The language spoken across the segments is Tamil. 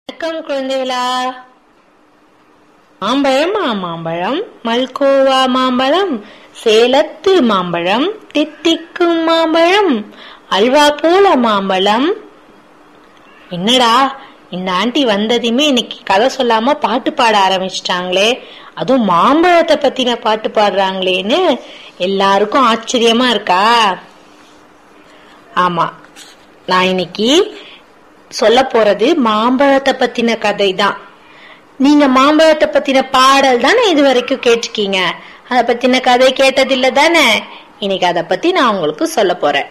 வணக்கம் குழந்தைகளா மாம்பழம் மாம்பழம் மல்கோவா மாம்பழம் சேலத்து மாம்பழம் தித்திக்கும் மாம்பழம் அல்வா போல மாம்பழம் என்னடா இந்த ஆண்டி வந்ததுமே இன்னைக்கு கதை சொல்லாம பாட்டு பாட ஆரம்பிச்சிட்டாங்களே அதுவும் மாம்பழத்தை பத்தின பாட்டு பாடுறாங்களேன்னு எல்லாருக்கும் ஆச்சரியமா இருக்கா ஆமா நான் இன்னைக்கு சொல்ல போறது மாம்பழத்தை பத்தின கதை தான் நீங்க மாம்பழத்தை பத்தின பாடல் தானே இது வரைக்கும் கேட்டிருக்கீங்க அத பத்தின கதை கேட்டதில்ல தானே இன்னைக்கு அத பத்தி நான் உங்களுக்கு சொல்ல போறேன்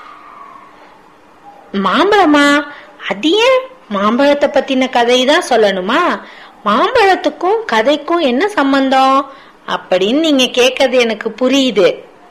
மாம்பழமா அது ஏன் மாம்பழத்தை பத்தின கதை தான் சொல்லணுமா மாம்பழத்துக்கும் கதைக்கும் என்ன சம்பந்தம் அப்படின்னு நீங்க கேட்கறது எனக்கு புரியுது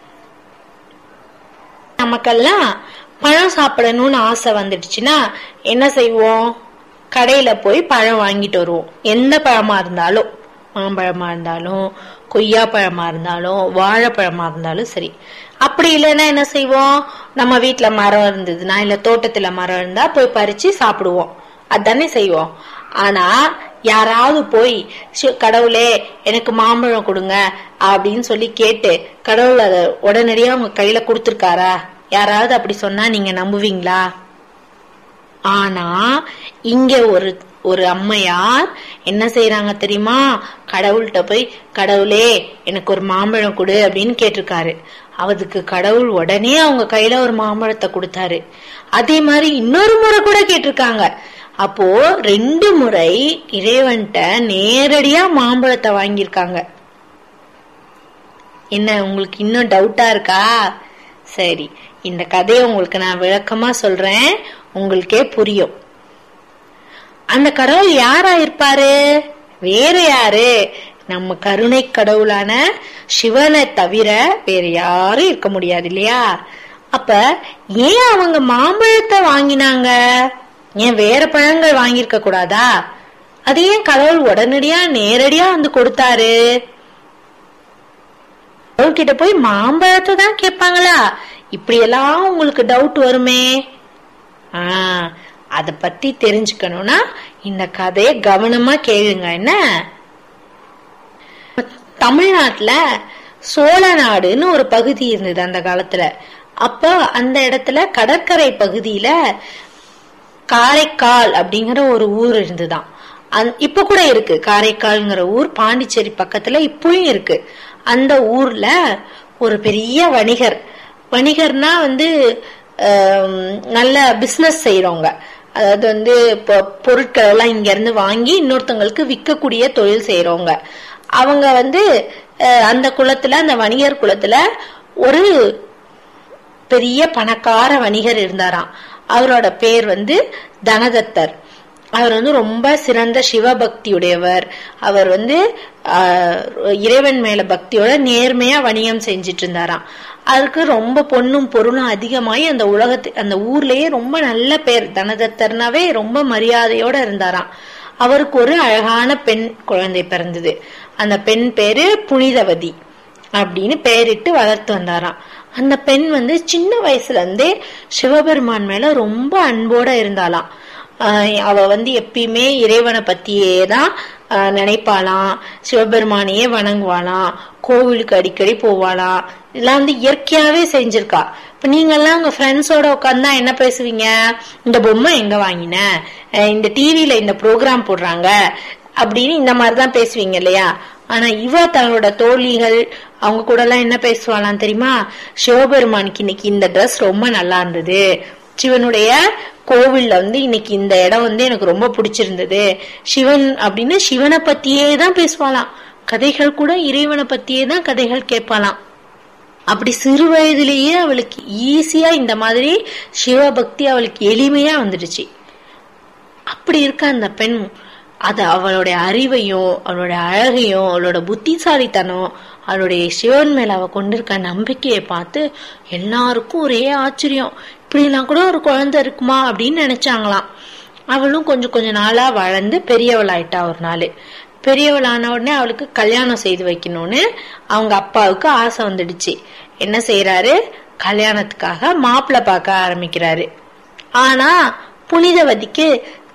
நமக்கெல்லாம் பழம் சாப்பிடணும்னு ஆசை வந்துடுச்சுன்னா என்ன செய்வோம் கடையில போய் பழம் வாங்கிட்டு வருவோம் எந்த பழமா இருந்தாலும் மாம்பழமா இருந்தாலும் கொய்யா பழமா இருந்தாலும் வாழைப்பழமா இருந்தாலும் சரி அப்படி இல்லைன்னா என்ன செய்வோம் நம்ம வீட்டுல மரம் இருந்ததுன்னா இல்ல தோட்டத்துல மரம் இருந்தா போய் பறிச்சு சாப்பிடுவோம் அதானே செய்வோம் ஆனா யாராவது போய் "ஷு, கடவுளே எனக்கு மாம்பழம் கொடுங்க அப்படின்னு சொல்லி கேட்டு கடவுள் அதை உடனடியா உங்க கையில கொடுத்துருக்காரா யாராவது அப்படி சொன்னா நீங்க நம்புவீங்களா ஆனா இங்க ஒரு ஒரு அம்மையார் என்ன செய்யறாங்க தெரியுமா கடவுள்கிட்ட போய் கடவுளே எனக்கு ஒரு மாம்பழம் கொடு அப்படின்னு கேட்டிருக்காரு அதுக்கு கடவுள் உடனே அவங்க கையில ஒரு மாம்பழத்தை கொடுத்தாரு அதே மாதிரி இன்னொரு முறை கூட கேட்டிருக்காங்க அப்போ ரெண்டு முறை இறைவன்கிட்ட நேரடியா மாம்பழத்தை வாங்கியிருக்காங்க என்ன உங்களுக்கு இன்னும் டவுட்டா இருக்கா சரி இந்த கதையை உங்களுக்கு நான் விளக்கமா சொல்றேன் உங்களுக்கே புரியும் அந்த கடவுள் யாரா இருப்பாரு வேற யாரு நம்ம கருணை கடவுளான சிவனை தவிர வேற யாரும் இருக்க முடியாது இல்லையா அப்ப ஏன் அவங்க மாம்பழத்தை வாங்கினாங்க ஏன் வேற பழங்கள் வாங்கியிருக்க கூடாதா அது ஏன் கடவுள் உடனடியா நேரடியா வந்து கொடுத்தாரு கடவுள்கிட்ட போய் மாம்பழத்தை தான் கேட்பாங்களா இப்படி எல்லாம் உங்களுக்கு டவுட் வருமே ஆ அத பத்தி தெரிஞ்சுக்கணும்னா இந்த கதையை கவனமா கேளுங்க என்ன தமிழ்நாட்டுல சோழ நாடுன்னு ஒரு பகுதி இருந்தது அந்த காலத்துல அப்போ அந்த இடத்துல கடற்கரை பகுதியில காரைக்கால் அப்படிங்கிற ஒரு ஊர் இருந்துதான் அந்- இப்ப கூட இருக்கு காரைக்கால்ங்கிற ஊர் பாண்டிச்சேரி பக்கத்துல இப்பவும் இருக்கு அந்த ஊர்ல ஒரு பெரிய வணிகர் வணிகர்னா வந்து ஆம், நல்ல பிசினஸ் செய்யறவங்க அதாவது வந்து இப்போ பொருட்கள் எல்லாம் இங்க இருந்து வாங்கி இன்னொருத்தவங்களுக்கு விற்கக்கூடிய தொழில் செய்யறவங்க அவங்க வந்து அஹ், அந்த குலத்துல அந்த வணிகர் குலத்துல ஒரு பெரிய பணக்கார வணிகர் இருந்தாராம் அவரோட பேர் வந்து தனதத்தர் அவர் வந்து ரொம்ப சிறந்த சிவபக்தியுடையவர் அவர் வந்து ஆஹ், இறைவன் மேல பக்தியோட நேர்மையா வணிகம் செஞ்சிட்டு இருந்தாராம் அதுக்கு ரொம்ப பொண்ணும் பொருளும் அதிகமாயி அந்த உலகத்து அந்த ஊர்லயே ரொம்ப நல்ல பேர் தனதத்தர்னாவே ரொம்ப மரியாதையோட இருந்தாராம் அவருக்கு ஒரு அழகான பெண் குழந்தை பிறந்தது அந்த பெண் பேரு புனிதவதி அப்படின்னு பெயரிட்டு வளர்த்து வந்தாராம் அந்த பெண் வந்து சின்ன வயசுல இருந்தே சிவபெருமான் மேல ரொம்ப அன்போட இருந்தாளாம் ஆஹ் அவ வந்து எப்பயுமே இறைவனை பத்தியே தான் ஆஹ் நினைப்பாளாம் சிவபெருமானையே வணங்குவாளாம் கோவிலுக்கு அடிக்கடி போவாளாம் இதெல்லாம் வந்து இயற்கையாவே செஞ்சிருக்கா இப்ப நீங்க எல்லாம் உங்க ஃப்ரெண்ட்ஸோட உட்காந்தா என்ன பேசுவீங்க இந்த பொம்மை எங்க வாங்கின அஹ் இந்த டிவில இந்த ப்ரோக்ராம் போடுறாங்க அப்படின்னு இந்த மாதிரிதான் பேசுவீங்க இல்லையா ஆனா இவ தன்னோட தோழிகள் அவங்க கூட எல்லாம் என்ன பேசுவாளாம் தெரியுமா சிவபெருமானுக்கு இன்னைக்கு இந்த ட்ரெஸ் ரொம்ப நல்லா இருந்தது சிவனுடைய கோவில்ல வந்து இன்னைக்கு இந்த இடம் வந்து எனக்கு ரொம்ப பிடிச்சிருந்தது சிவன் அப்படின்னு சிவனை பத்தியே தான் பேசுவாளாம் கதைகள் கூட இறைவனை பத்தியே தான் கதைகள் கேட்பாளாம் அப்படி சிறு வயதிலேயே அவளுக்கு ஈஸியா இந்த மாதிரி சிவபக்தி அவளுக்கு எளிமையா வந்துடுச்சு அப்படி இருக்க அந்த பெண் அது அவளுடைய அறிவையும் அவளுடைய அழகையும் அவளோட புத்திசாலித்தனம் அவளுடைய சிவன் மேல அவ கொண்டிருக்க நம்பிக்கையை பார்த்து எல்லாருக்கும் ஒரே ஆச்சரியம் இப்படிலாம் கூட ஒரு குழந்தை இருக்குமா அப்படின்னு நினைச்சாங்களாம் அவளும் கொஞ்சம் கொஞ்ச நாளா வளர்ந்து பெரியவளாயிட்டா ஒரு நாள் பெரியவளான உடனே அவளுக்கு கல்யாணம் செய்து வைக்கணும்னு அவங்க அப்பாவுக்கு ஆசை வந்துடுச்சு என்ன செய்யறாரு கல்யாணத்துக்காக மாப்பிள்ளை பார்க்க ஆரம்பிக்கிறாரு ஆனா புனிதவதிக்கு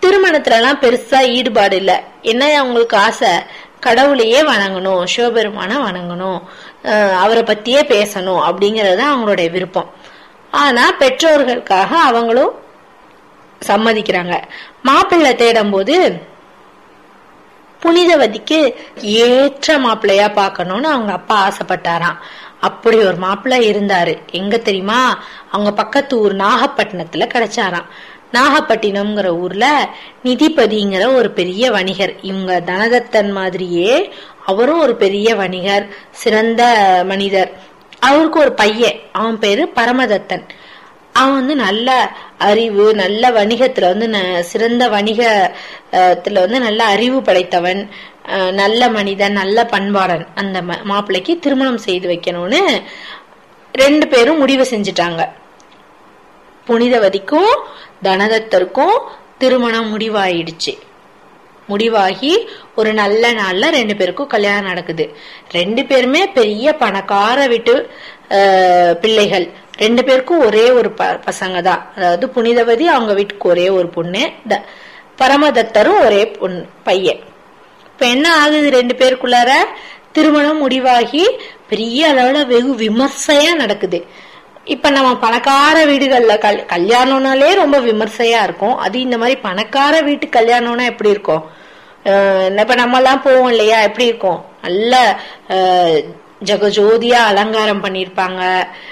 திருமணத்துல எல்லாம் பெருசா ஈடுபாடு இல்ல என்ன அவங்களுக்கு ஆசை கடவுளையே வணங்கணும் சிவபெருமான வணங்கணும் அஹ் அவரை பத்தியே பேசணும் அப்படிங்கறது தான் அவங்களுடைய விருப்பம் ஆனா பெற்றோர்களுக்காக அவங்களும் சம்மதிக்கிறாங்க மாப்பிள்ளை தேடும் போது புனிதவதிக்கு ஏற்ற மாப்பிள்ளையா பார்க்கணும்னு அவங்க அப்பா ஆசைப்பட்டாராம் அப்படி ஒரு மாப்பிள்ளை இருந்தாரு எங்க தெரியுமா அவங்க பக்கத்து ஊர் நாகப்பட்டினத்துல கிடைச்சாராம் நாகப்பட்டினம்ங்கிற ஊர்ல நிதிபதிங்கிற ஒரு பெரிய வணிகர் இவங்க தனதத்தன் மாதிரியே அவரும் ஒரு பெரிய வணிகர் சிறந்த மனிதர் அவருக்கு ஒரு பையன் அவன் பேரு பரமதத்தன் அவன் வந்து நல்ல அறிவு நல்ல வணிகத்துல வந்து ந- சிறந்த வணிகத்துல வந்து நல்ல அறிவு படைத்தவன் அஹ், நல்ல மனிதன் நல்ல பண்பாளன் அந்த ம- மாப்பிள்ளைக்கு திருமணம் செய்து வைக்கணும்னு ரெண்டு பேரும் முடிவு செஞ்சுட்டாங்க புனிதவதிக்கும் தனதத்தருக்கும் திருமணம் முடிவாயிடுச்சு முடிவாகி ஒரு நல்ல நாள்ல ரெண்டு பேருக்கும் கல்யாணம் நடக்குது ரெண்டு பேருமே பெரிய பணக்கார வீட்டு அஹ், பிள்ளைகள் ரெண்டு பேருக்கும் ஒரே ஒரு ப- பசங்க தான் அதாவது புனிதவதி அவங்க வீட்டுக்கு ஒரே ஒரு பொண்ணு த- பரமதத்தரும் ஒரே பொண்ணு பையன் இப்ப என்ன ஆகுது ரெண்டு பேருக்குள்ளார திருமணம் முடிவாகி பெரிய அளவுல வெகு விமர்சையா நடக்குது இப்ப நம்ம பணக்கார வீடுகள்ல கல் கல்யாணம்னாலே ரொம்ப விமர்சையா இருக்கும் அது இந்த மாதிரி பணக்கார வீட்டு கல்யாணம்னா எப்படி இருக்கும் அஹ் இப்ப நம்ம எல்லாம் போவோம் இல்லையா எப்படி இருக்கும் நல்ல அஹ், ஜெகஜோதியா அலங்காரம் பண்ணிருப்பாங்க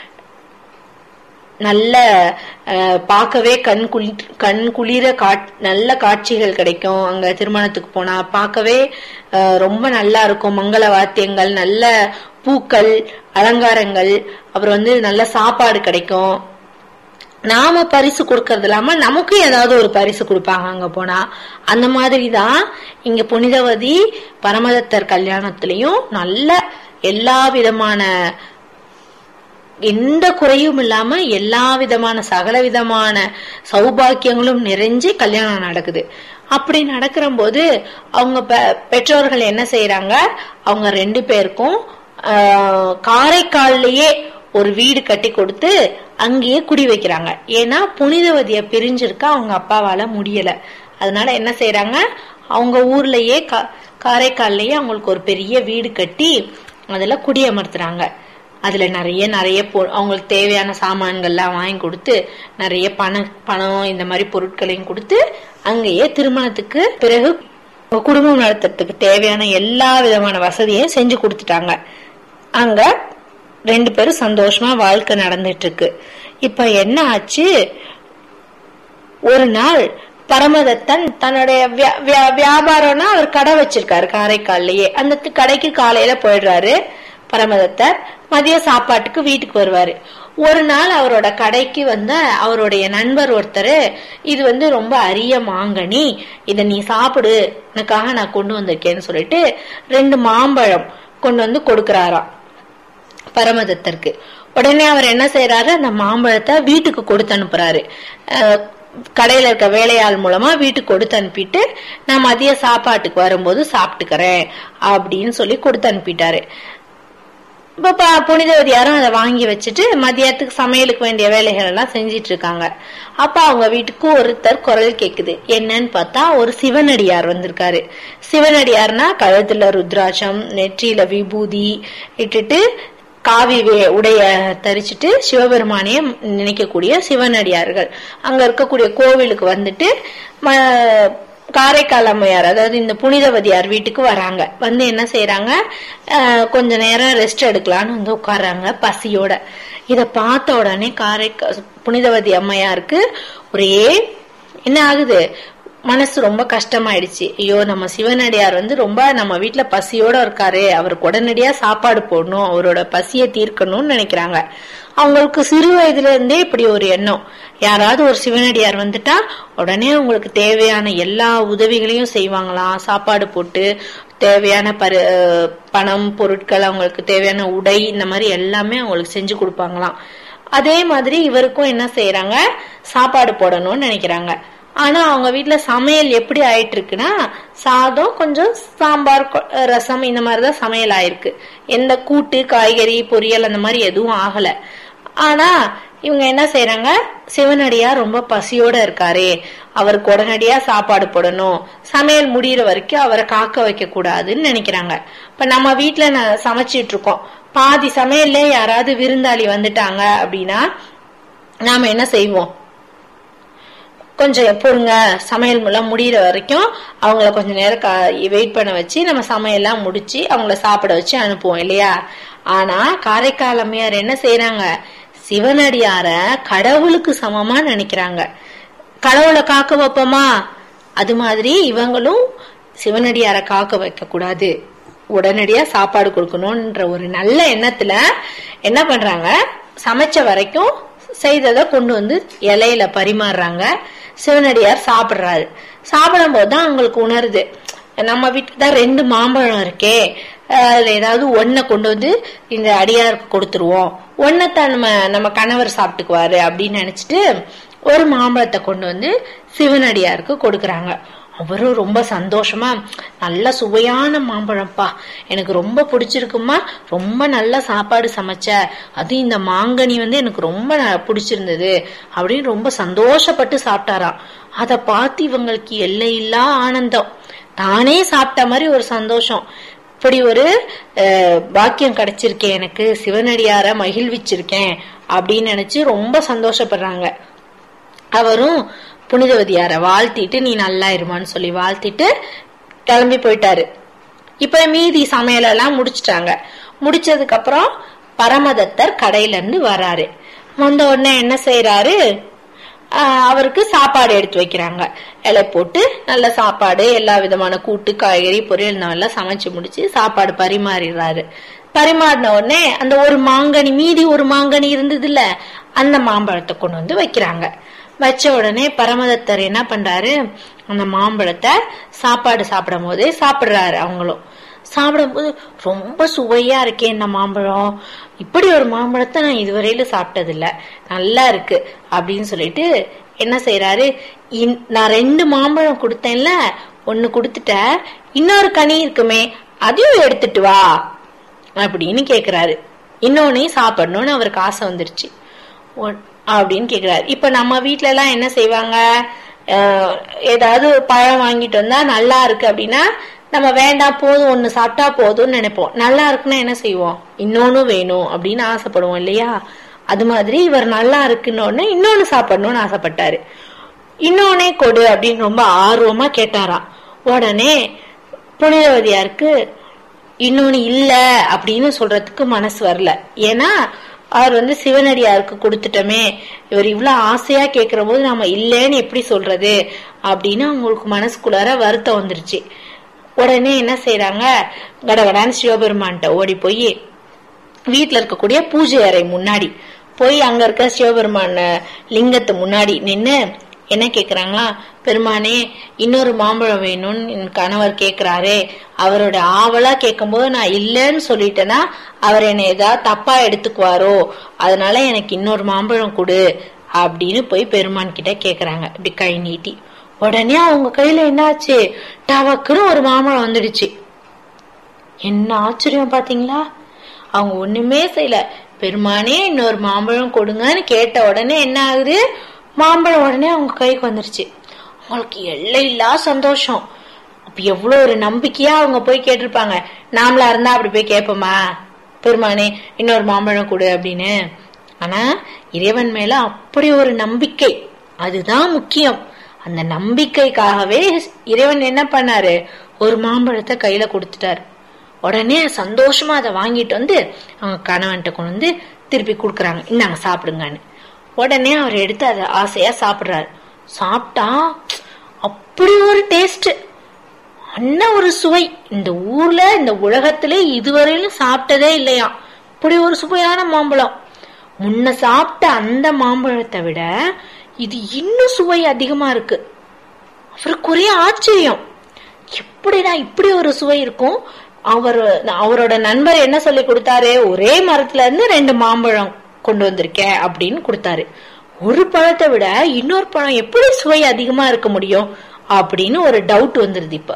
நல்ல அஹ், பார்க்கவே கண் குளி கண் குளிர காட் நல்ல காட்சிகள் கிடைக்கும் அங்க திருமணத்துக்கு போனா பார்க்கவே அஹ், ரொம்ப நல்லா இருக்கும் மங்கள வாத்தியங்கள் நல்ல பூக்கள் அலங்காரங்கள் அப்புறம் வந்து நல்ல சாப்பாடு கிடைக்கும் நாம பரிசு கொடுக்கறது இல்லாம நமக்கு ஏதாவது ஒரு பரிசு கொடுப்பாங்க அங்க போனா அந்த மாதிரி தான் இங்க புனிதவதி பரமதத்தர் கல்யாணத்திலையும் நல்ல எல்லா விதமான எந்த குறையும் இல்லாம எல்லா விதமான சகல விதமான சௌபாக்கியங்களும் நிறைஞ்சு கல்யாணம் நடக்குது அப்படி நடக்கிற போது அவங்க பெ- பெற்றோர்கள் என்ன செய்யறாங்க அவங்க ரெண்டு பேருக்கும் ஆஹ், காரைக்கால்லையே ஒரு வீடு கட்டி கொடுத்து அங்கேயே குடி வைக்கிறாங்க ஏன்னா புனிதவதிய பிரிஞ்சிருக்க அவங்க அப்பாவால முடியல அதனால என்ன செய்யறாங்க அவங்க ஊர்லயே கா- காரைக்கால்லையே அவங்களுக்கு ஒரு பெரிய வீடு கட்டி அதுல குடியமர்த்துறாங்க அதுல நிறைய நிறைய பொ- அவங்களுக்கு தேவையான சாமான்கள்லாம் வாங்கி கொடுத்து நிறைய பணம் பணம் இந்த மாதிரி பொருட்களையும் கொடுத்து அங்கேயே திருமணத்துக்கு பிறகு குடும்பம் நடத்துறதுக்கு தேவையான எல்லா விதமான வசதியையும் செஞ்சு கொடுத்துட்டாங்க அங்க ரெண்டு பேரும் சந்தோஷமா வாழ்க்கை நடந்துட்டு இருக்கு இப்ப என்ன ஆச்சு ஒரு நாள் பரமதத்தன் தன்னுடைய வியா- வியா- வியாபாரம்னா அவர் கடை வச்சிருக்காரு காரைக்கால்லையே அந்த தி- கடைக்கு காலையில போயிடுறாரு பரமதத்தர் மதிய சாப்பாட்டுக்கு வீட்டுக்கு வருவாரு ஒரு நாள் அவரோட கடைக்கு வந்த அவருடைய நண்பர் ஒருத்தர் இது வந்து ரொம்ப அரிய மாங்கனி இத நீ சாப்பிடு எனக்காக நான் கொண்டு வந்திருக்கேன்னு சொல்லிட்டு ரெண்டு மாம்பழம் கொண்டு வந்து கொடுக்கறாராம் பரமதத்தருக்கு உடனே அவர் என்ன செய்யறாரு அந்த மாம்பழத்தை வீட்டுக்கு கொடுத்து அனுப்புறாரு அஹ், கடையில இருக்க வேலையாள் மூலமா வீட்டுக்கு கொடுத்து அனுப்பிட்டு நான் மதிய சாப்பாட்டுக்கு வரும்போது சாப்பிட்டுக்கிறேன் அப்படின்னு சொல்லி கொடுத்து அனுப்பிட்டாரு இப்ப ப- புனிதவதி யாரும் அதை வாங்கி வச்சுட்டு மதியத்துக்கு சமையலுக்கு வேண்டிய வேலைகள் எல்லாம் செஞ்சிட்டு இருக்காங்க அப்ப அவங்க வீட்டுக்கு ஒருத்தர் குரல் கேக்குது என்னன்னு பார்த்தா ஒரு சிவனடியார் வந்திருக்காரு சிவனடியார்னா கழுத்துல ருத்ராட்சம் நெற்றியில விபூதி இட்டுட்டு காவி வே- உடைய தரிச்சிட்டு சிவபெருமானையே நினைக்கக்கூடிய சிவனடியார்கள் அங்க இருக்கக்கூடிய கோவிலுக்கு வந்துட்டு ம- காரைக்கால் அம்மையார் அதாவது இந்த புனிதவதியார் வீட்டுக்கு வராங்க வந்து என்ன செய்யறாங்க கொஞ்ச நேரம் ரெஸ்ட் எடுக்கலாம்னு வந்து உட்கார்றாங்க பசியோட இத பார்த்த உடனே காரைக்கா புனிதவதி அம்மையாருக்கு ஒரே என்ன ஆகுது மனசு ரொம்ப கஷ்டமாயிடுச்சு ஐயோ நம்ம சிவனடியார் வந்து ரொம்ப நம்ம வீட்ல பசியோட இருக்காரு அவருக்கு உடனடியா சாப்பாடு போடணும் அவரோட பசியை தீர்க்கணும்னு நினைக்கிறாங்க அவங்களுக்கு சிறு வயதுல இருந்தே இப்படி ஒரு எண்ணம் யாராவது ஒரு சிவனடியார் வந்துட்டா உடனே அவங்களுக்கு தேவையான எல்லா உதவிகளையும் செய்வாங்களாம் சாப்பாடு போட்டு தேவையான பரு அஹ் பணம் பொருட்கள் அவங்களுக்கு தேவையான உடை இந்த மாதிரி எல்லாமே அவங்களுக்கு செஞ்சு கொடுப்பாங்களாம் அதே மாதிரி இவருக்கும் என்ன செய்யறாங்க சாப்பாடு போடணும்னு நினைக்கிறாங்க ஆனா அவங்க வீட்ல சமையல் எப்படி ஆயிட்டு இருக்குன்னா சாதம் கொஞ்சம் சாம்பார் கொ- ரசம் இந்த மாதிரிதான் சமையல் ஆயிருக்கு எந்த கூட்டு காய்கறி பொரியல் அந்த மாதிரி எதுவும் ஆகல ஆனா இவங்க என்ன செய்யறாங்க சிவனடியார் ரொம்ப பசியோட இருக்காரே அவருக்கு உடனடியா சாப்பாடு போடணும் சமையல் முடியிற வரைக்கும் அவரை காக்க வைக்க கூடாதுன்னு நினைக்கிறாங்க இப்ப நம்ம வீட்டுல ந- சமைச்சிட்டு இருக்கோம் பாதி சமையல்ல யாராவது விருந்தாளி வந்துட்டாங்க அப்படின்னா நாம என்ன செய்வோம் கொஞ்சம் பொறுங்க சமையல் எல்லாம் முடியிற வரைக்கும் அவங்கள கொஞ்ச நேரம் வெயிட் பண்ண வச்சு நம்ம சமையல்லாம் முடிச்சு அவங்கள சாப்பிட வச்சு அனுப்புவோம் இல்லையா ஆனா காரைக்கால் அம்மையார் என்ன செய்யறாங்க சிவனடியார கடவுளுக்கு சமமா நினைக்கிறாங்க கடவுளை காக்க வைப்போமா அது மாதிரி இவங்களும் சிவனடியார காக்க வைக்க கூடாது உடனடியா சாப்பாடு கொடுக்கணும்ன்ற ஒரு நல்ல எண்ணத்துல என்ன பண்றாங்க சமைச்ச வரைக்கும் செய்ததை கொண்டு வந்து இலையில பரிமாறுறாங்க சிவனடியார் சாப்பிடுறாரு சாப்பிடும் போதுதான் அவங்களுக்கு உணருது நம்ம வீட்டுக்கு தான் ரெண்டு மாம்பழம் இருக்கே அஹ் அதுல ஏதாவது ஒன்ன கொண்டு வந்து இந்த அடியாருக்கு கொடுத்துருவோம் ஒன்னத்தான் நம்ம நம்ம கணவர் சாப்பிட்டுக்குவாரு அப்படின்னு நினைச்சிட்டு ஒரு மாம்பழத்தை கொண்டு வந்து சிவனடியாருக்கு கொடுக்கறாங்க அவரும் ரொம்ப சந்தோஷமா நல்ல சுவையான மாம்பழம்ப்பா எனக்கு ரொம்ப பிடிச்சிருக்குமா ரொம்ப நல்ல சாப்பாடு சமைச்ச அதுவும் இந்த மாங்கனி வந்து எனக்கு ரொம்ப ந- பிடிச்சிருந்தது அப்படின்னு ரொம்ப சந்தோஷப்பட்டு சாப்பிட்டாராம் அதை பார்த்து இவங்களுக்கு எல்லையில்லா ஆனந்தம் தானே சாப்பிட்ட மாதிரி ஒரு சந்தோஷம் இப்படி ஒரு அஹ், பாக்கியம் கிடைச்சிருக்கேன் எனக்கு சிவனடியார மகிழ்விச்சிருக்கேன் அப்படின்னு நினைச்சு ரொம்ப சந்தோஷப்படுறாங்க அவரும் புனிதவதியார வாழ்த்திட்டு நீ நல்லா இருமான்னு சொல்லி வாழ்த்திட்டு கிளம்பி போயிட்டாரு இப்ப மீதி சமையலெல்லாம் முடிச்சிட்டாங்க முடிச்சதுக்கு அப்புறம் பரமதத்தர் கடையில இருந்து வராரு வந்த உடனே என்ன செய்யறாரு ஆஹ் அவருக்கு சாப்பாடு எடுத்து வைக்கிறாங்க இலை போட்டு நல்ல சாப்பாடு எல்லா விதமான கூட்டு காய்கறி பொரியல் நல்லா சமைச்சு முடிச்சு சாப்பாடு பரிமாறிடுறாரு பரிமாறின உடனே அந்த ஒரு மாங்கனி மீதி ஒரு மாங்கனி இருந்ததுல அந்த மாம்பழத்தை கொண்டு வந்து வைக்கிறாங்க வச்ச உடனே பரமதத்தர் என்ன பண்றாரு அந்த மாம்பழத்தை சாப்பாடு சாப்பிடும் போதே சாப்பிடுறாரு அவங்களும் சாப்பிடும்போது ரொம்ப சுவையா இருக்கே இந்த மாம்பழம் இப்படி ஒரு மாம்பழத்தை நான் இதுவரையில சாப்பிட்டதில்ல நல்லா இருக்கு அப்படின்னு சொல்லிட்டு என்ன செய்யறாரு இன்- நான் ரெண்டு மாம்பழம் கொடுத்தேன்ல ஒன்னு கொடுத்துட்ட இன்னொரு கனி இருக்குமே அதையும் எடுத்துட்டு வா அப்படின்னு கேக்குறாரு இன்னொன்னையும் சாப்பிடணும்னு அவருக்கு ஆசை வந்துருச்சு ஒன்- அப்படின்னு கேக்குறாரு இப்ப நம்ம வீட்ல எல்லாம் என்ன செய்வாங்க அஹ், ஏதாவது பழம் வாங்கிட்டு வந்தா நல்லா இருக்கு அப்படின்னா நம்ம வேண்டாம் போதும் ஒண்ணு சாப்பிட்டா போதும்னு நினைப்போம் நல்லா இருக்குன்னா என்ன செய்வோம் இன்னொன்னு வேணும் அப்படின்னு ஆசைப்படுவோம் இல்லையா அது மாதிரி இவர் நல்லா இருக்குன்னு இன்னொன்னு சாப்பிடணும்னு ஆசைப்பட்டாரு இன்னொன்னே கொடு அப்படின்னு ரொம்ப ஆர்வமா கேட்டாராம் உடனே புனிதவதியாருக்கு இன்னொன்னு இல்ல அப்படின்னு சொல்றதுக்கு மனசு வரல ஏன்னா அவர் வந்து சிவனடியாருக்கு கொடுத்துட்டோமே இவர் இவ்வளவு ஆசையா கேக்குற போது நாம இல்லைன்னு எப்படி சொல்றது அப்படின்னு அவங்களுக்கு மனசுக்குள்ளார வருத்தம் வந்துருச்சு உடனே என்ன செய்யறாங்க கடகடான்னு சிவபெருமான்கிட்ட ஓடி போய் வீட்ல இருக்கக்கூடிய பூஜை அறை முன்னாடி போய் அங்க இருக்க சிவபெருமான லிங்கத்து முன்னாடி நின்னு என்ன கேக்குறாங்களா பெருமானே இன்னொரு மாம்பழம் வேணும்னு என் கணவர் கேக்குறாரே அவரோட ஆவலா கேட்கும்போது நான் இல்லைன்னு சொல்லிட்டேன்னா அவர் என்னை ஏதாவது தப்பா எடுத்துக்குவாரோ அதனால எனக்கு இன்னொரு மாம்பழம் கொடு அப்படின்னு போய் பெருமான் கிட்ட கேக்குறாங்க இப்படி கை நீட்டி உடனே அவங்க கையில என்னாச்சு டவக்குன்னு ஒரு மாம்பழம் வந்துடுச்சு என்ன ஆச்சரியம் பாத்தீங்களா அவங்க ஒண்ணுமே செய்யல பெருமானே இன்னொரு மாம்பழம் கொடுங்கன்னு கேட்ட உடனே என்ன ஆகுது மாம்பழம் உடனே அவங்க கைக்கு வந்துருச்சு அவங்களுக்கு எல்லையில்லா சந்தோஷம் அப்ப எவ்வளவு ஒரு நம்பிக்கையா அவங்க போய் கேட்டிருப்பாங்க நாமளா இருந்தா அப்படி போய் கேட்போமா பெருமானே இன்னொரு மாம்பழம் கொடு அப்படின்னு ஆனா இறைவன் மேல அப்படி ஒரு நம்பிக்கை அதுதான் முக்கியம் அந்த நம்பிக்கைக்காகவே இறைவன் என்ன பண்ணாரு ஒரு மாம்பழத்தை கையில கொடுத்துட்டாரு உடனே சந்தோஷமா அதை வாங்கிட்டு வந்து அவங்க கணவன்கிட்ட கொண்டு வந்து திருப்பி கொடுக்குறாங்க இந்தாங்க சாப்பிடுங்கன்னு உடனே அவர் எடுத்து அதை ஆசையா சாப்பிடுறாரு சாப்பிட்டா அப்படி ஒரு டேஸ்ட் அண்ணா ஒரு சுவை இந்த ஊர்ல இந்த உலகத்திலே இதுவரையிலும் சாப்பிட்டதே இல்லையா இப்படி ஒரு சுவையான மாம்பழம் முன்ன சாப்பிட்ட அந்த மாம்பழத்தை விட இது இன்னும் சுவை அதிகமா இருக்கு அவருக்கு ஒரே ஆச்சரியம் எப்படிடா இப்படி ஒரு சுவை இருக்கும் அவர் அவரோட நண்பர் என்ன சொல்லி கொடுத்தாரு ஒரே மரத்துல இருந்து ரெண்டு மாம்பழம் கொண்டு வந்திருக்கேன் அப்படின்னு கொடுத்தாரு ஒரு பழத்தை விட இன்னொரு பழம் எப்படி சுவை அதிகமா இருக்க முடியும் அப்படின்னு ஒரு டவுட் வந்துருது இப்ப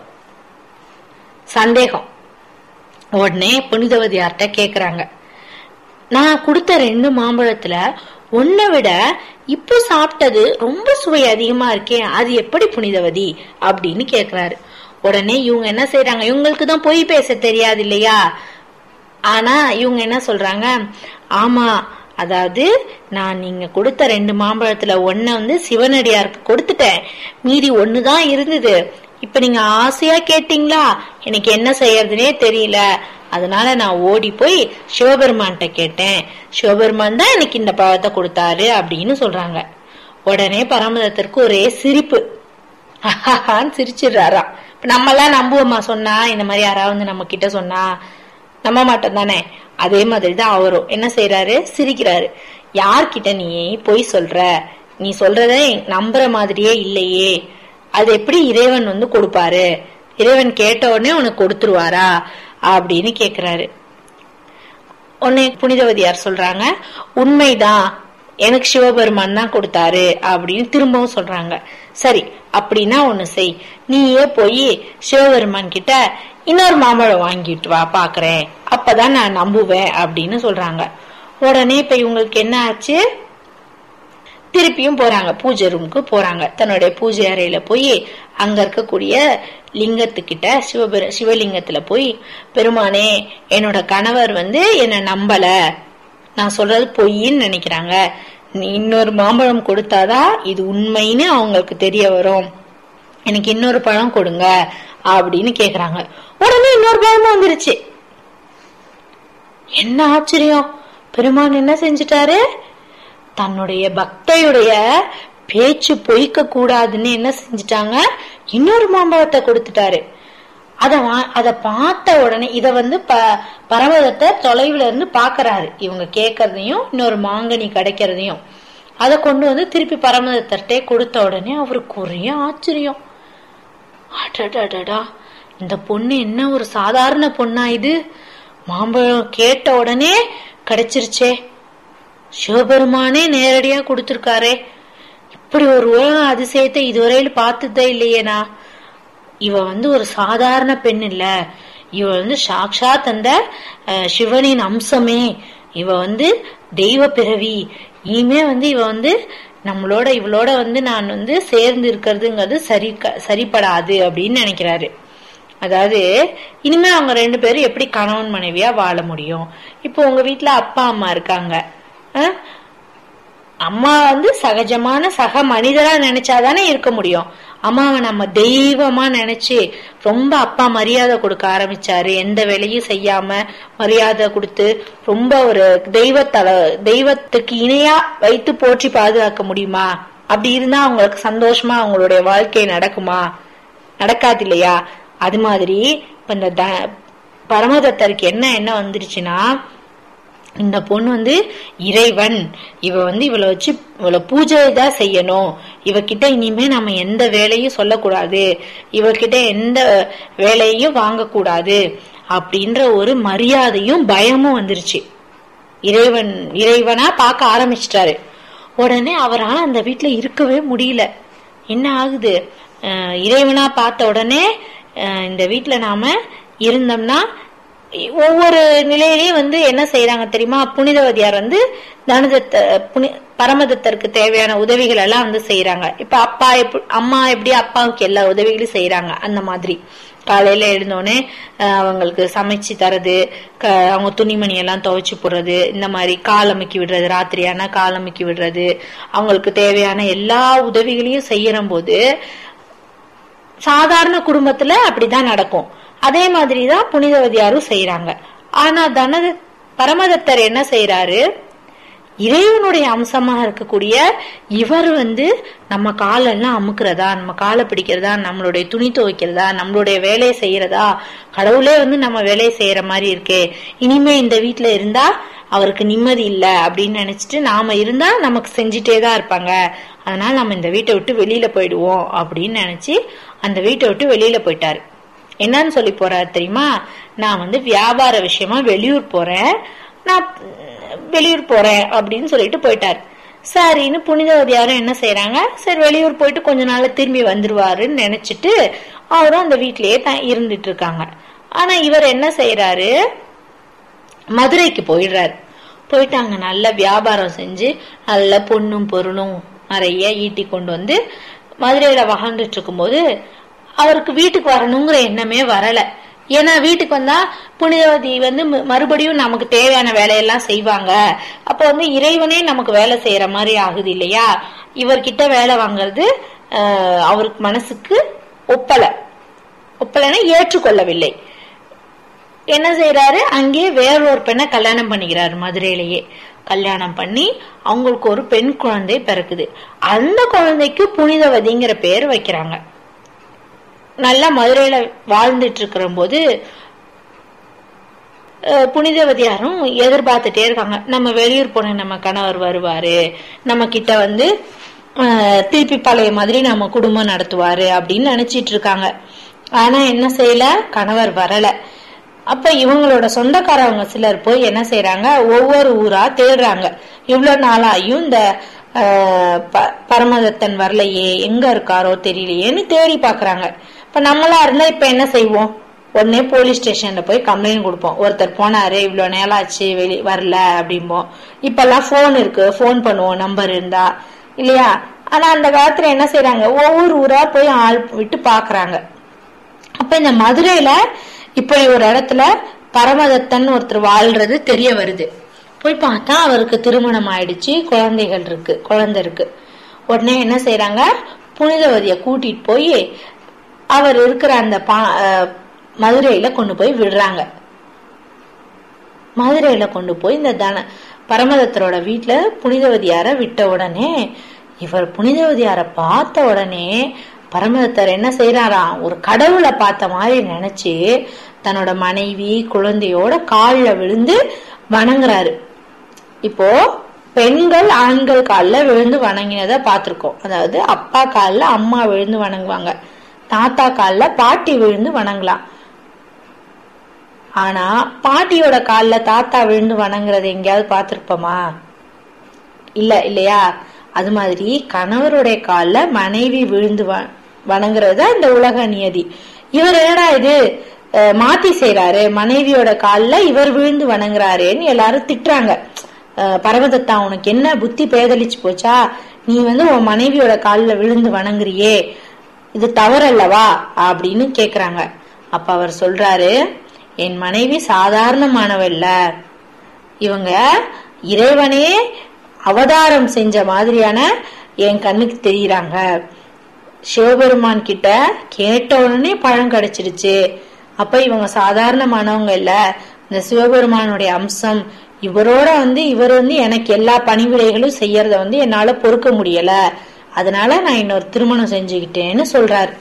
சந்தேகம் உடனே புனிதவதியார்ட்ட கேக்குறாங்க நான் கொடுத்த ரெண்டு மாம்பழத்துல உன்னை விட இப்போ சாப்பிட்டது ரொம்ப சுவை அதிகமா இருக்கே அது எப்படி புனிதவதி அப்படின்னு கேக்குறாரு உடனே இவங்க என்ன செய்யறாங்க இவங்களுக்கு தான் பொய் பேச தெரியாது இல்லையா ஆனா இவங்க என்ன சொல்றாங்க ஆமா அதாவது நான் நீங்க கொடுத்த ரெண்டு மாம்பழத்துல ஒன்ன வந்து சிவனடியாருக்கு கொடுத்துட்டேன் மீதி ஒண்ணுதான் இருந்தது இப்ப நீங்க ஆசையா கேட்டீங்களா எனக்கு என்ன செய்யறதுனே தெரியல அதனால நான் ஓடி போய் சிவபெருமான்கிட்ட கேட்டேன் சிவபெருமான் தான் எனக்கு இந்த பழத்தை கொடுத்தாரு அப்படின்னு சொல்றாங்க உடனே பரமதத்திற்கு ஒரே சிரிப்பு ஆஹான்னு சிரிச்சிடுறாராம் இப்ப நம்ம எல்லாம் நம்புவோமா சொன்னா இந்த மாதிரி யாராவது வந்து நம்ம கிட்ட சொன்னா நம்ப மாட்டோம் தானே அதே மாதிரி தான் அவரும் என்ன செய்யறாரு சிரிக்கிறாரு யார்கிட்ட நீ பொய் சொல்ற நீ சொல்றத நம்புற மாதிரியே இல்லையே அது எப்படி இறைவன் வந்து கொடுப்பாரு இறைவன் கேட்ட உடனே உனக்கு கொடுத்துருவாரா அப்படின்னு கேக்குறாரு உடனே புனிதவதியார் சொல்றாங்க உண்மைதான் எனக்கு சிவபெருமான் தான் கொடுத்தாரு அப்படின்னு திரும்பவும் சொல்றாங்க சரி அப்படின்னா ஒண்ணு செய் நீயே போய் சிவபெருமான் கிட்ட இன்னொரு மாம்பழம் வாங்கிட்டு வா பாக்குறேன் அப்பதான் நான் நம்புவேன் அப்படின்னு சொல்றாங்க உடனே இப்ப இவங்களுக்கு என்ன ஆச்சு திருப்பியும் போறாங்க பூஜை ரூமுக்கு போறாங்க தன்னுடைய பூஜை அறையில போய் அங்க இருக்கக்கூடிய லிங்கத்துக்கிட்ட சிவபெரு சிவலிங்கத்துல போய் பெருமானே என்னோட கணவர் வந்து என்ன நம்பல நான் சொல்றது பொய்ன்னு நினைக்கிறாங்க நீ இன்னொரு மாம்பழம் கொடுத்தாதான் இது உண்மைன்னு அவங்களுக்கு தெரிய வரும் எனக்கு இன்னொரு பழம் கொடுங்க அப்படின்னு கேக்குறாங்க உடனே இன்னொரு பழமும் வந்துருச்சு என்ன ஆச்சரியம் பெருமான் என்ன செஞ்சிட்டாரு தன்னுடைய பக்தையுடைய பேச்சு பொய்க்க கூடாதுன்னு என்ன செஞ்சிட்டாங்க இன்னொரு மாம்பழத்தை கொடுத்துட்டாரு அத அத பார்த்த உடனே இத வந்து ப பரமதத்தை தொலைவுல இருந்து பாக்குறாரு இவங்க கேக்குறதையும் இன்னொரு மாங்கனி கிடைக்கிறதையும் அதை கொண்டு வந்து திருப்பி பரமதத்தட்டே கொடுத்த உடனே அவருக்கு ஒரே ஆச்சரியம் அடடடடா இந்த பொண்ணு என்ன ஒரு சாதாரண பொண்ணா இது மாம்பழம் கேட்ட உடனே கிடைச்சிருச்சே சிவபெருமானே நேரடியா கொடுத்திருக்காரே இப்படி ஒரு உலக அதிசயத்தை இதுவரையில பார்த்ததே இல்லையேனா இவ வந்து ஒரு சாதாரண பெண் இல்ல இவ வந்து சாக்ஷாத் அந்த சிவனின் அம்சமே இவ வந்து தெய்வ பிறவி இனிமே வந்து இவ வந்து நம்மளோட இவளோட வந்து நான் வந்து சேர்ந்து இருக்கிறதுங்கிறது சரி சரிப்படாது அப்படின்னு நினைக்கிறாரு அதாவது இனிமே அவங்க ரெண்டு பேரும் எப்படி கணவன் மனைவியா வாழ முடியும் இப்போ உங்க வீட்டுல அப்பா அம்மா இருக்காங்க அம்மா வந்து சகஜமான சக மனிதரா நினைச்சாதானே இருக்க முடியும் அம்மாவை நம்ம தெய்வமா நினைச்சு ரொம்ப அப்பா மரியாதை கொடுக்க ஆரம்பிச்சாரு எந்த வேலையும் செய்யாம மரியாதை கொடுத்து ரொம்ப ஒரு தெய்வத்தல தெய்வத்துக்கு இணையா வைத்து போற்றி பாதுகாக்க முடியுமா அப்படி இருந்தா அவங்களுக்கு சந்தோஷமா அவங்களுடைய வாழ்க்கை நடக்குமா நடக்காது இல்லையா அது மாதிரி இப்ப இந்த பரமதத்தருக்கு என்ன என்ன வந்துருச்சுன்னா இந்த பொண்ணு வந்து இறைவன் இவ வந்து இவளை வச்சு இவளை பூஜை தான் செய்யணும் இவகிட்ட இனிமே நம்ம எந்த வேலையும் சொல்லக்கூடாது இவகிட்ட எந்த வேலையும் வாங்கக்கூடாது அப்படின்ற ஒரு மரியாதையும் பயமும் வந்துருச்சு இறைவன் இறைவனா பார்க்க ஆரம்பிச்சிட்டாரு உடனே அவரால் அந்த வீட்டுல இருக்கவே முடியல என்ன ஆகுது இறைவனா பார்த்த உடனே இந்த வீட்டுல நாம இருந்தோம்னா ஒவ்வொரு நிலையிலயும் வந்து என்ன செய்யறாங்க தெரியுமா புனிதவதியார் வந்து தனதத்த புனி பரமதத்தருக்கு தேவையான உதவிகள் எல்லாம் வந்து செய்யறாங்க இப்ப அப்பா அம்மா எப்படி அப்பாவுக்கு எல்லா உதவிகளையும் செய்யறாங்க அந்த மாதிரி காலையில எழுந்தோடனே அவங்களுக்கு சமைச்சு தரது அவங்க துணிமணி எல்லாம் துவைச்சு போடுறது இந்த மாதிரி கால் அமைக்கி விடுறது ராத்திரியான கால் அமைக்கி விடுறது அவங்களுக்கு தேவையான எல்லா உதவிகளையும் செய்யற போது சாதாரண குடும்பத்துல அப்படிதான் நடக்கும் அதே மாதிரிதான் புனிதவதியாரும் செய்யறாங்க ஆனா தனத பரமதத்தர் என்ன செய்யறாரு இறைவனுடைய அம்சமா இருக்கக்கூடிய இவர் வந்து நம்ம காலெல்லாம் அமுக்குறதா நம்ம காலை பிடிக்கிறதா நம்மளுடைய துணி துவைக்கிறதா நம்மளுடைய வேலையை செய்யறதா கடவுளே வந்து நம்ம வேலையை செய்யற மாதிரி இருக்கே இனிமே இந்த வீட்டுல இருந்தா அவருக்கு நிம்மதி இல்ல அப்படின்னு நினைச்சிட்டு நாம இருந்தா நமக்கு செஞ்சுட்டே தான் இருப்பாங்க அதனால நம்ம இந்த வீட்டை விட்டு வெளியில போயிடுவோம் அப்படின்னு நினைச்சு அந்த வீட்டை விட்டு வெளியில போயிட்டாரு என்னன்னு சொல்லி போறாரு தெரியுமா நான் வந்து வியாபார விஷயமா வெளியூர் போறேன் நான் வெளியூர் போறேன் அப்படின்னு சொல்லிட்டு போயிட்டாரு சரின்னு புனிதவதியாரும் என்ன செய்யறாங்க சரி வெளியூர் போயிட்டு கொஞ்ச நாள்ல திரும்பி வந்துருவாருன்னு நினைச்சிட்டு அவரும் அந்த வீட்லயே தான் இருந்துட்டு இருக்காங்க ஆனா இவர் என்ன செய்யறாரு மதுரைக்கு போயிடுறாரு போயிட்டு அங்க நல்ல வியாபாரம் செஞ்சு நல்ல பொண்ணும் பொருளும் நிறைய ஈட்டி கொண்டு வந்து மதுரையில வாழ்ந்துட்டு இருக்கும்போது அவருக்கு வீட்டுக்கு வரணுங்கிற எண்ணமே வரல ஏன்னா வீட்டுக்கு வந்தா புனிதவதி வந்து ம- மறுபடியும் நமக்கு தேவையான வேலையெல்லாம் செய்வாங்க அப்ப வந்து இறைவனே நமக்கு வேலை செய்யற மாதிரி ஆகுது இல்லையா இவர்கிட்ட வேலை வாங்குறது ஆஹ், அவருக்கு மனசுக்கு ஒப்பல ஒப்பலைன்னா ஏற்றுக்கொள்ளவில்லை என்ன செய்யறாரு அங்கேயே வேறொரு பெண்ணை கல்யாணம் பண்ணிக்கிறாரு மதுரையிலேயே கல்யாணம் பண்ணி அவங்களுக்கு ஒரு பெண் குழந்தை பிறக்குது அந்த குழந்தைக்கு புனிதவதிங்கிற பேர் வைக்கிறாங்க நல்லா மதுரையில வாழ்ந்துட்டு இருக்கிற போது அஹ், புனிதவதியாரும் எதிர்பார்த்துட்டே இருக்காங்க நம்ம வெளியூர் போன நம்ம கணவர் வருவாரு நம்ம கிட்ட வந்து அஹ், திருப்பி பழைய மாதிரி நம்ம குடும்பம் நடத்துவாரு அப்படின்னு நினைச்சிட்டு இருக்காங்க ஆனா என்ன செய்யல கணவர் வரல அப்ப இவங்களோட சொந்தக்காரவங்க சிலர் போய் என்ன செய்யறாங்க ஒவ்வொரு ஊரா தேடுறாங்க இவ்வளவு நாளாயும் இந்த அஹ், ப- பரமதத்தன் வரலையே எங்க இருக்காரோ தெரியலையேன்னு தேடி பாக்குறாங்க இப்ப நம்மளா இருந்தா இப்ப என்ன செய்வோம் உடனே போலீஸ் ஸ்டேஷன்ல போய் கம்ப்ளைண்ட் கொடுப்போம் ஒருத்தர் போனாரு இவ்வளவு நேரம் ஆச்சு வெளி வரல அப்படிம்போம் இப்பெல்லாம் போன் இருக்கு போன் பண்ணுவோம் நம்பர் இருந்தா இல்லையா ஆனா அந்த காலத்துல என்ன செய்யறாங்க ஒவ்வொரு ஊரா போய் ஆள் விட்டு பாக்குறாங்க அப்ப இந்த மதுரையில இப்படி ஒரு இடத்துல பரமதத்தன் ஒருத்தர் வாழ்றது தெரிய வருது போய் பார்த்தா அவருக்கு திருமணம் ஆயிடுச்சு குழந்தைகள் இருக்கு குழந்தை இருக்கு உடனே என்ன செய்யறாங்க புனிதவதிய கூட்டிட்டு போய் அவர் இருக்கிற அந்த பா- அஹ் மதுரையில கொண்டு போய் விடுறாங்க மதுரையில கொண்டு போய் இந்த தன பரமதத்தரோட வீட்டுல புனிதவதியார விட்ட உடனே இவர் புனிதவதியார பார்த்த உடனே பரமதத்தர் என்ன செய்யறாராம் ஒரு கடவுளை பார்த்த மாதிரி நினைச்சு தன்னோட மனைவி குழந்தையோட கால்ல விழுந்து வணங்குறாரு இப்போ பெண்கள் ஆண்கள் காலில் விழுந்து வணங்கினதை பார்த்திருக்கோம் அதாவது அப்பா காலில் அம்மா விழுந்து வணங்குவாங்க தாத்தா காலில் பாட்டி விழுந்து வணங்கலாம் ஆனா பாட்டியோட கால்ல தாத்தா விழுந்து வணங்குறது எங்கேயாவது பார்த்திருப்போமா இல்ல இல்லையா அது மாதிரி கணவருடைய கால்ல மனைவி விழுந்து வ- வணங்குறது தான் இந்த உலக நியதி இவர் என்னடா இது அஹ், மாத்தி செய்றாரு மனைவியோட கால்ல இவர் விழுந்து வணங்குறாரேன்னு எல்லாரும் திட்டுறாங்க அஹ், பரமதத்தா உனக்கு என்ன புத்தி பேதலிச்சு போச்சா நீ வந்து உன் மனைவியோட கால்ல விழுந்து வணங்குறியே இது தவறல்லவா அப்படின்னு கேக்குறாங்க அப்ப அவர் சொல்றாரு என் மனைவி சாதாரணமானவல்ல இவங்க இறைவனே அவதாரம் செஞ்ச மாதிரியான என் கண்ணுக்கு தெரியுறாங்க சிவபெருமான் கிட்ட கேட்ட உடனே பழம் கிடைச்சிடுச்சு அப்ப இவங்க சாதாரணமானவங்க இல்ல இந்த சிவபெருமானுடைய அம்சம் இவரோட வந்து இவர் வந்து எனக்கு எல்லா பணிவிடைகளும் செய்யறத வந்து என்னால பொறுக்க முடியல அதனால நான் இன்னொரு திருமணம் செஞ்சுக்கிட்டேன்னு சொல்றாரு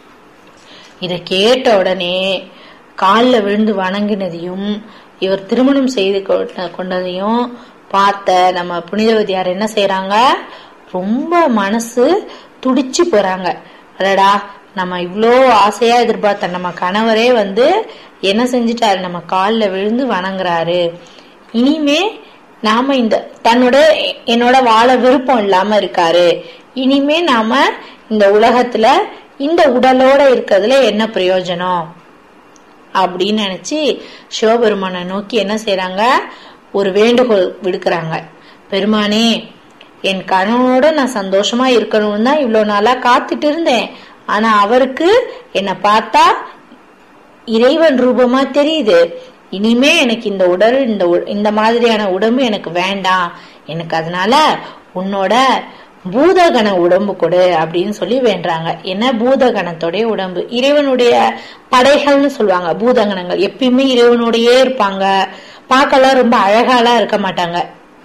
இத கேட்ட உடனே காலில் விழுந்து வணங்கினதையும் இவர் திருமணம் செய்து கொண்ட- கொண்டதையும் பார்த்த நம்ம புனிதவதியார் என்ன செய்யறாங்க ரொம்ப மனசு துடிச்சு போறாங்க அடடா நம்ம இவ்வளோ ஆசையா எதிர்பார்த்த நம்ம கணவரே வந்து என்ன செஞ்சிட்டாரு நம்ம காலில் விழுந்து வணங்குறாரு இனிமே நாம இந்த தன்னோட என்னோட வாழ விருப்பம் இல்லாம இருக்காரு இனிமே நாம இந்த உலகத்துல இந்த உடலோட இருக்கிறதுல என்ன பிரயோஜனம் அப்படின்னு நினைச்சு சிவபெருமானை நோக்கி என்ன செய்றாங்க ஒரு வேண்டுகோள் விடுக்கிறாங்க பெருமானே என் கணவனோட நான் சந்தோஷமா இருக்கணும்னு தான் இவ்வளவு நாளா காத்துட்டு இருந்தேன் ஆனா அவருக்கு என்னை பார்த்தா இறைவன் ரூபமா தெரியுது இனிமே எனக்கு இந்த உடல் இந்த உ- இந்த மாதிரியான உடம்பு எனக்கு வேண்டாம் எனக்கு அதனால உன்னோட பூதகண உடம்பு கொடு அப்படின்னு சொல்லி வேண்டுறாங்க என்ன பூதகணத்தோடைய உடம்பு இறைவனுடைய படைகள்னு சொல்லுவாங்க பூதகணங்கள் எப்பயுமே இறைவனோடயே இருப்பாங்க பார்க்கலாம் ரொம்ப அழகாலாம் இருக்க மாட்டாங்க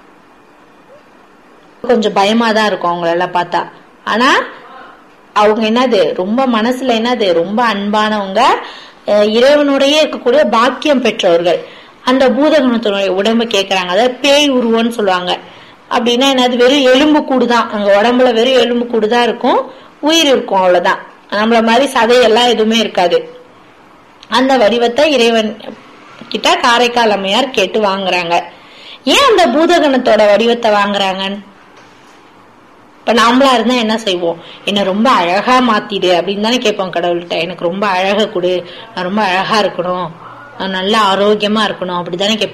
கொஞ்சம் பயமா தான் இருக்கும் அவங்களெல்லாம் பார்த்தா ஆனா அவங்க என்னது ரொம்ப மனசுல என்னது ரொம்ப அன்பானவங்க அஹ் இறைவனோடயே இருக்கக்கூடிய பாக்கியம் பெற்றவர்கள் அந்த பூதகுணத்தினுடைய உடம்பு கேக்குறாங்க அதாவது பேய் உருவம்னு சொல்லுவாங்க அப்படின்னா என்னது வெறும் எலும்பு கூடு தான் அங்க உடம்புல வெறும் எலும்பு கூடு தான் இருக்கும் உயிர் இருக்கும் அவ்வளவுதான் நம்மள மாதிரி சதையெல்லாம் எதுவுமே இருக்காது அந்த வடிவத்தை இறைவன் கிட்ட காரைக்கால் அம்மையார் கேட்டு வாங்குறாங்க ஏன் அந்த பூதகணத்தோட வடிவத்தை வாங்குறாங்கன்னு இப்ப நாமளா இருந்தா என்ன செய்வோம் என்ன ரொம்ப அழகா மாத்திடு அப்படின்னு தானே கேட்போம் கடவுள்கிட்ட எனக்கு ரொம்ப அழகா கொடு நான் ரொம்ப அழகா இருக்கணும் நான் நல்லா ஆரோக்கியமா இருக்கணும் அப்படித்தானே கேட்போம்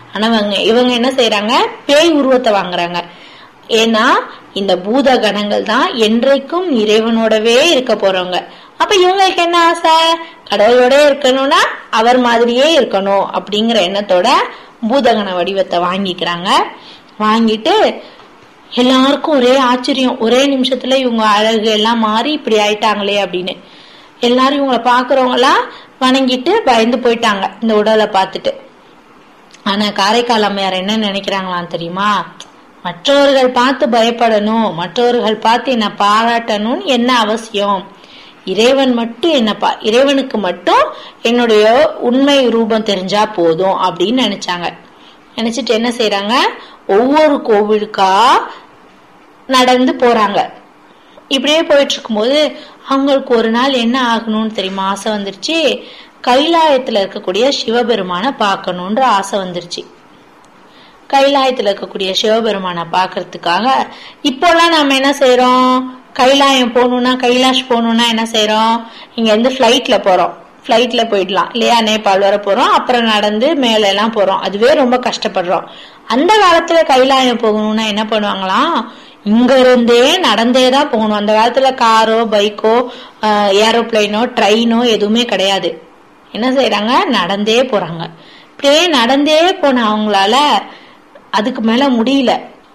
ஆனா இவங்க இவங்க என்ன செய்யறாங்க பேய் உருவத்தை வாங்குறாங்க ஏன்னா இந்த பூத கணங்கள் தான் என்றைக்கும் இறைவனோடவே இருக்க போறவங்க அப்ப இவங்களுக்கு என்ன ஆசை கடவுளோட இருக்கணும்னா அவர் மாதிரியே இருக்கணும் அப்படிங்கிற எண்ணத்தோட பூதகண வடிவத்தை வாங்கிக்கிறாங்க வாங்கிட்டு எல்லாருக்கும் ஒரே ஆச்சரியம் ஒரே நிமிஷத்துல இவங்க அழகு எல்லாம் மாறி இப்படி ஆயிட்டாங்களே அப்படின்னு எல்லாரும் இவங்களை பாக்குறவங்க எல்லாம் வணங்கிட்டு பயந்து போயிட்டாங்க இந்த உடலை பார்த்துட்டு ஆனா காரைக்கால் அம்மையார் என்ன நினைக்கிறாங்களாம் தெரியுமா மற்றவர்கள் பார்த்து பயப்படணும் மற்றவர்கள் பார்த்து என்ன பாராட்டணும்னு என்ன அவசியம் இறைவன் மட்டும் என்ன பா இறைவனுக்கு மட்டும் என்னுடைய உண்மை ரூபம் தெரிஞ்சா போதும் அப்படின்னு நினைச்சாங்க நினைச்சிட்டு என்ன செய்யறாங்க ஒவ்வொரு கோவிலுக்கா நடந்து போறாங்க இப்படியே போயிட்டு இருக்கும்போது அவங்களுக்கு ஒரு நாள் என்ன ஆகணும்னு தெரியுமா ஆசை வந்துருச்சு கைலாயத்துல இருக்கக்கூடிய சிவபெருமான பார்க்கணுன்ற ஆசை வந்துருச்சு கைலாயத்துல இருக்கக்கூடிய சிவபெருமான பாக்குறதுக்காக இப்போல்லாம் நம்ம என்ன செய்யறோம் கைலாயம் போகணும்னா கைலாஷ் போகணும்னா என்ன செய்யறோம் இங்க இருந்து பிளைட்ல போறோம் பிளைட்ல போயிடலாம் இல்லையா நேபாள் வர போறோம் அப்புறம் நடந்து மேல எல்லாம் போறோம் அதுவே ரொம்ப கஷ்டப்படுறோம் அந்த காலத்துல கைலாயம் போகணும்னா என்ன பண்ணுவாங்களாம் இங்க இருந்தே நடந்தே தான் போகணும் அந்த காலத்துல காரோ பைக்கோ ஏரோப்ளைனோ ட்ரெயினோ எதுவுமே கிடையாது என்ன செய்யறாங்க நடந்தே போறாங்க இப்படியே நடந்தே போன அவங்களால அதுக்கு மேல முடியல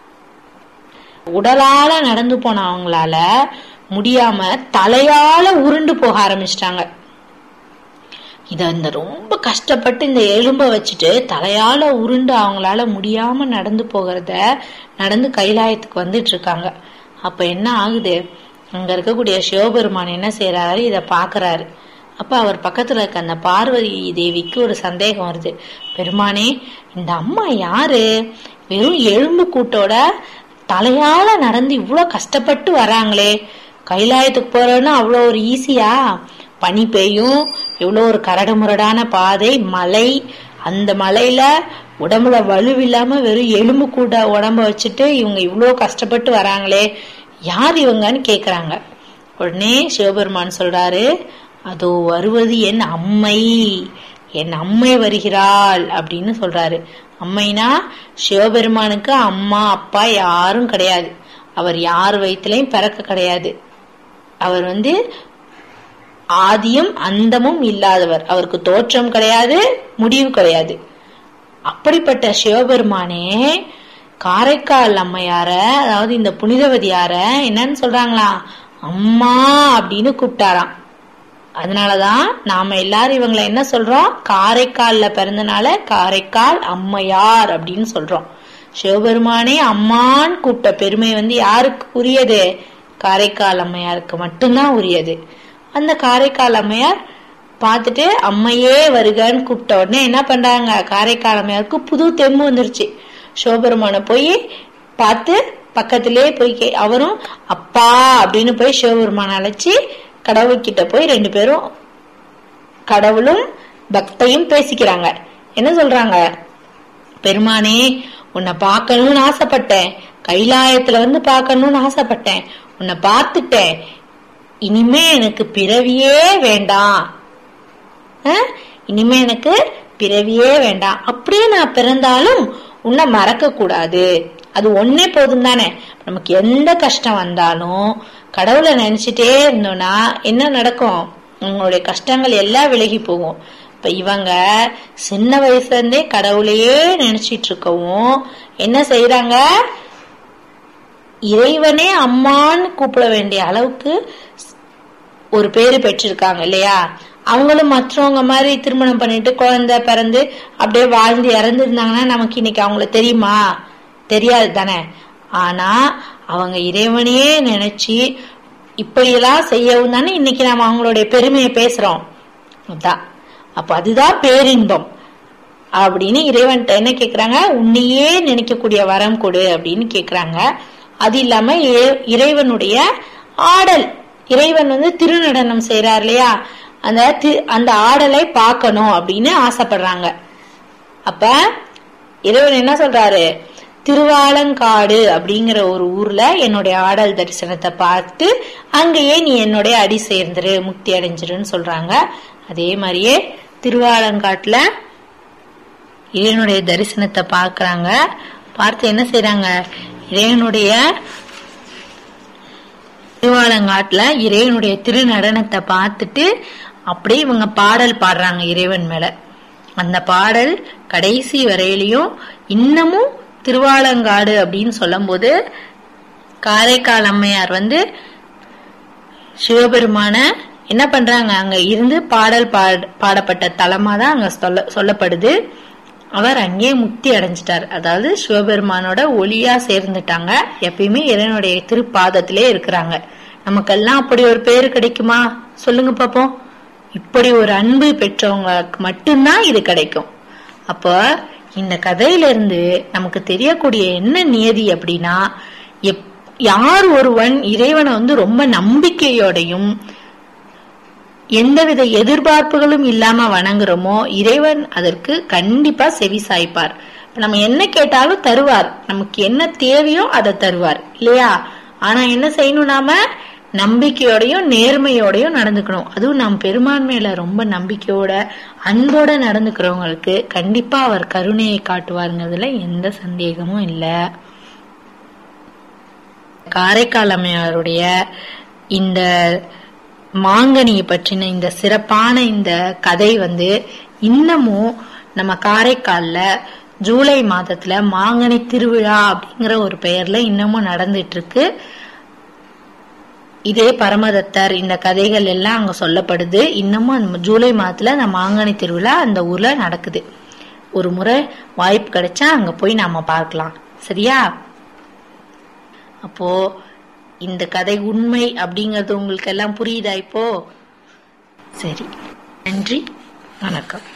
உடலால நடந்து போன அவங்களால முடியாம தலையால உருண்டு போக ஆரம்பிச்சிட்டாங்க இத இந்த ரொம்ப கஷ்டப்பட்டு இந்த எலும்ப வச்சுட்டு தலையால உருண்டு அவங்களால முடியாம நடந்து போகிறத நடந்து கைலாயத்துக்கு வந்துட்டு இருக்காங்க அப்ப என்ன ஆகுது அங்க இருக்கக்கூடிய சிவபெருமான் என்ன செய்யறாரு இத பாக்குறாரு அப்ப அவர் பக்கத்துல இருக்க அந்த பார்வதி தேவிக்கு ஒரு சந்தேகம் வருது பெருமானே இந்த அம்மா யாரு வெறும் எலும்பு கூட்டோட தலையால நடந்து இவ்வளவு கஷ்டப்பட்டு வராங்களே கைலாயத்துக்கு போறோன்னா அவ்வளோ ஒரு ஈஸியா பனி பெய்யும் எவ்வளோ ஒரு கரடு முரடான பாதை மலை அந்த மலையில உடம்புல வலுவில்லாம வெறும் எலும்பு கூட உடம்ப வச்சுட்டு இவங்க இவ்வளோ கஷ்டப்பட்டு வராங்களே யார் இவங்கன்னு கேக்குறாங்க உடனே சிவபெருமான் சொல்றாரு அதோ வருவது என் அம்மை என் அம்மை வருகிறாள் அப்படின்னு சொல்றாரு அம்மைனா சிவபெருமானுக்கு அம்மா அப்பா யாரும் கிடையாது அவர் யார் வயிற்றுலையும் பிறக்க கிடையாது அவர் வந்து ஆதியும் அந்தமும் இல்லாதவர் அவருக்கு தோற்றம் கிடையாது முடிவு கிடையாது அப்படிப்பட்ட சிவபெருமானே காரைக்கால் அம்மையார அதாவது இந்த புனிதவதியார என்னன்னு சொல்றாங்களா அம்மா அப்படின்னு கூப்பிட்டாராம் அதனாலதான் நாம எல்லாரும் இவங்களை என்ன சொல்றோம் காரைக்கால்ல பிறந்தனால காரைக்கால் அம்மையார் அப்படின்னு சொல்றோம் சிவபெருமானே அம்மான்னு கூப்பிட்ட பெருமை வந்து யாருக்கு உரியது காரைக்கால் அம்மையாருக்கு மட்டும்தான் உரியது அந்த காரைக்கால் அம்மையார் பார்த்துட்டு அம்மையே வருகன்னு கூப்பிட்ட உடனே என்ன பண்றாங்க காரைக்கால் அம்மையாருக்கு புது தெம்பு வந்துருச்சு சிவபெருமான போய் பார்த்து பக்கத்திலே போய் கே அவரும் அப்பா அப்படின்னு போய் சிவபெருமான அழைச்சி கடவுள்கிட்ட போய் ரெண்டு பேரும் கடவுளும் பக்தையும் பேசிக்கிறாங்க என்ன சொல்றாங்க பெருமானே உன்னை பார்க்கணும்னு ஆசைப்பட்டேன் கைலாயத்துல வந்து பார்க்கணும்னு ஆசைப்பட்டேன் உன்னை பார்த்துட்டேன் இனிமே எனக்கு பிறவியே வேண்டாம் அஹ், இனிமே எனக்கு பிறவியே வேண்டாம் அப்படியே நான் பிறந்தாலும் உன்னை மறக்க கூடாது அது ஒன்னே போதும் தானே நமக்கு எந்த கஷ்டம் வந்தாலும் கடவுளை நினைச்சிட்டே இருந்தோம்னா என்ன நடக்கும் உங்களுடைய கஷ்டங்கள் எல்லாம் விலகி போகும் இப்ப இவங்க சின்ன வயசுல இருந்தே கடவுளையே நினைச்சிட்டு இருக்கவும் என்ன செய்யறாங்க இறைவனே அம்மான்னு கூப்பிட வேண்டிய அளவுக்கு ஒரு பேரு பெற்றிருக்காங்க இல்லையா அவங்களும் மற்றவங்க மாதிரி திருமணம் பண்ணிட்டு குழந்தை பிறந்து அப்படியே வாழ்ந்து இறந்துருந்தாங்கன்னா நமக்கு இன்னைக்கு அவங்கள தெரியுமா தெரியாது தானே ஆனா அவங்க இறைவனையே நினைச்சு இப்படியெல்லாம் செய்யவும் தானே இன்னைக்கு நாம அவங்களுடைய பெருமையை பேசுறோம் அதான் அப்ப அதுதான் பேரின்பம் அப்படின்னு இறைவன்கிட்ட என்ன கேக்குறாங்க உன்னையே நினைக்கக்கூடிய வரம் கொடு அப்படின்னு கேக்குறாங்க அது இல்லாம இறை- இறைவனுடைய ஆடல் இறைவன் வந்து திருநடனம் செய்யறார் இல்லையா அந்த தி- அந்த ஆடலை பார்க்கணும் அப்படின்னு ஆசைப்படுறாங்க அப்ப இறைவன் என்ன சொல்றாரு திருவாலங்காடு அப்படிங்கிற ஒரு ஊர்ல என்னுடைய ஆடல் தரிசனத்தை பார்த்து அங்கேயே நீ என்னுடைய அடி சேர்ந்துரு முக்தி அடைஞ்சிருன்னு சொல்றாங்க அதே மாதிரியே திருவாலங்காட்டுல இறைவனுடைய தரிசனத்தை பார்க்கறாங்க பார்த்து என்ன செய்றாங்க இறைவனுடைய திருவாலங்காட்டுல இறைவனுடைய திருநடனத்தை பார்த்துட்டு அப்படியே இவங்க பாடல் பாடுறாங்க இறைவன் மேல அந்த பாடல் கடைசி வரையிலையும் இன்னமும் திருவாலங்காடு அப்படின்னு சொல்லும்போது காரைக்கால் அம்மையார் வந்து சிவபெருமான என்ன பண்றாங்க அங்க இருந்து பாடல் பாட- பாடப்பட்ட தலமா தான் அங்க சொல்ல சொல்லப்படுது அவர் அங்கேயே முக்தி அடைஞ்சிட்டார் அதாவது சிவபெருமானோட ஒளியா சேர்ந்துட்டாங்க எப்பயுமே இறைவனுடைய திருப்பாதத்திலே இருக்கிறாங்க நமக்கெல்லாம் அப்படி ஒரு பேரு கிடைக்குமா சொல்லுங்க பாப்போம் இப்படி ஒரு அன்பு பெற்றவங்களுக்கு மட்டும்தான் இது கிடைக்கும் அப்போ இந்த கதையில இருந்து நமக்கு தெரியக்கூடிய என்ன நியதி அப்படின்னா எப்- யார் ஒருவன் இறைவனை வந்து ரொம்ப நம்பிக்கையோடையும் எந்தவித எதிர்பார்ப்புகளும் இல்லாம வணங்குறோமோ இறைவன் அதற்கு கண்டிப்பா செவி சாய்ப்பார் இப்ப நம்ம என்ன கேட்டாலும் தருவார் நமக்கு என்ன தேவையோ அதை தருவார் இல்லையா ஆனா என்ன செய்யணும் நாம நம்பிக்கையோடையும் நேர்மையோடையும் நடந்துக்கணும் அதுவும் நம் பெருமான் மேல ரொம்ப நம்பிக்கையோட அன்போட நடந்துக்கிறவங்களுக்கு கண்டிப்பா அவர் கருணையை காட்டுவாருங்கிறதுல எந்த சந்தேகமும் இல்லை காரைக்கால் அம்மையாருடைய இந்த மாங்கனியை பற்றின இந்த சிறப்பான இந்த கதை வந்து இன்னமும் நம்ம காரைக்கால்ல ஜூலை மாதத்துல மாங்கனி திருவிழா அப்படிங்கிற ஒரு பெயர்ல இன்னமும் நடந்துட்டு இருக்கு இதே பரமதத்தர் இந்த கதைகள் எல்லாம் அங்க சொல்லப்படுது இன்னமும் அந்த ஜூலை மாதத்துல அந்த மாங்கனி திருவிழா அந்த ஊர்ல நடக்குது ஒரு முறை வாய்ப்பு கிடைச்சா அங்க போய் நாம பார்க்கலாம் சரியா அப்போ இந்த கதை உண்மை அப்படிங்கறது உங்களுக்கு எல்லாம் புரியுதா இப்போ சரி நன்றி வணக்கம்